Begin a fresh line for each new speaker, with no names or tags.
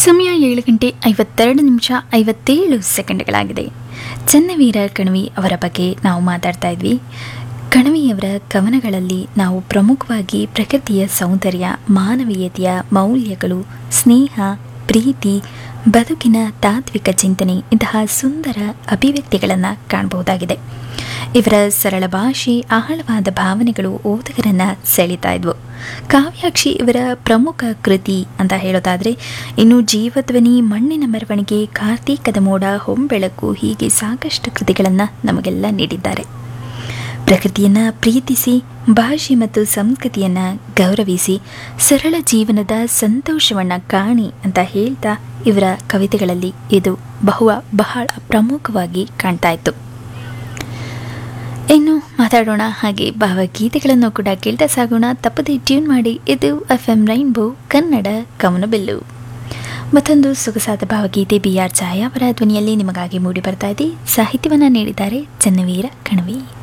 ಸಮಯ ಏಳು ಗಂಟೆ ಐವತ್ತೆರಡು ನಿಮಿಷ ಐವತ್ತೇಳು ಸೆಕೆಂಡ್ಗಳಾಗಿದೆ ಚನ್ನವೀರ ಕಣವಿ ಅವರ ಬಗ್ಗೆ ನಾವು ಮಾತಾಡ್ತಾ ಇದ್ವಿ ಕಣವಿಯವರ ಕವನಗಳಲ್ಲಿ ನಾವು ಪ್ರಮುಖವಾಗಿ ಪ್ರಕೃತಿಯ ಸೌಂದರ್ಯ ಮಾನವೀಯತೆಯ ಮೌಲ್ಯಗಳು ಸ್ನೇಹ ಪ್ರೀತಿ ಬದುಕಿನ ತಾತ್ವಿಕ ಚಿಂತನೆ ಇಂತಹ ಸುಂದರ ಅಭಿವ್ಯಕ್ತಿಗಳನ್ನು ಕಾಣಬಹುದಾಗಿದೆ ಇವರ ಸರಳ ಭಾಷೆ ಆಳವಾದ ಭಾವನೆಗಳು ಓದುಗರನ್ನ ಸೆಳೀತಾ ಇದ್ವು ಕಾವ್ಯಾಕ್ಷಿ ಇವರ ಪ್ರಮುಖ ಕೃತಿ ಅಂತ ಹೇಳೋದಾದರೆ ಇನ್ನು ಜೀವಧ್ವನಿ ಮಣ್ಣಿನ ಮೆರವಣಿಗೆ ಕಾರ್ತೀಕದ ಮೋಡ ಹೊಂಬೆಳಕು ಹೀಗೆ ಸಾಕಷ್ಟು ಕೃತಿಗಳನ್ನು ನಮಗೆಲ್ಲ ನೀಡಿದ್ದಾರೆ ಪ್ರಕೃತಿಯನ್ನು ಪ್ರೀತಿಸಿ ಭಾಷೆ ಮತ್ತು ಸಂಸ್ಕೃತಿಯನ್ನು ಗೌರವಿಸಿ ಸರಳ ಜೀವನದ ಸಂತೋಷವನ್ನು ಕಾಣಿ ಅಂತ ಹೇಳ್ತಾ ಇವರ ಕವಿತೆಗಳಲ್ಲಿ ಇದು ಬಹು ಬಹಳ ಪ್ರಮುಖವಾಗಿ ಕಾಣ್ತಾ ಇತ್ತು ಇನ್ನು ಮಾತಾಡೋಣ ಹಾಗೆ ಭಾವಗೀತೆಗಳನ್ನು ಕೂಡ ಕೇಳ್ತಾ ಸಾಗೋಣ ತಪ್ಪದೆ ಟ್ಯೂನ್ ಮಾಡಿ ಇದು ಎಫ್ ಎಂ ರೈನ್ಬೋ ಕನ್ನಡ ಕವನಬಿಲ್ಲು ಮತ್ತೊಂದು ಸೊಗಸಾದ ಭಾವಗೀತೆ ಬಿ ಆರ್ ಛಾಯಾ ಅವರ ಧ್ವನಿಯಲ್ಲಿ ನಿಮಗಾಗಿ ಮೂಡಿ ಬರ್ತಾ ಇದೆ ಸಾಹಿತ್ಯವನ್ನು ನೀಡಿದ್ದಾರೆ ಚನ್ನವೀರ ಕಣವಿ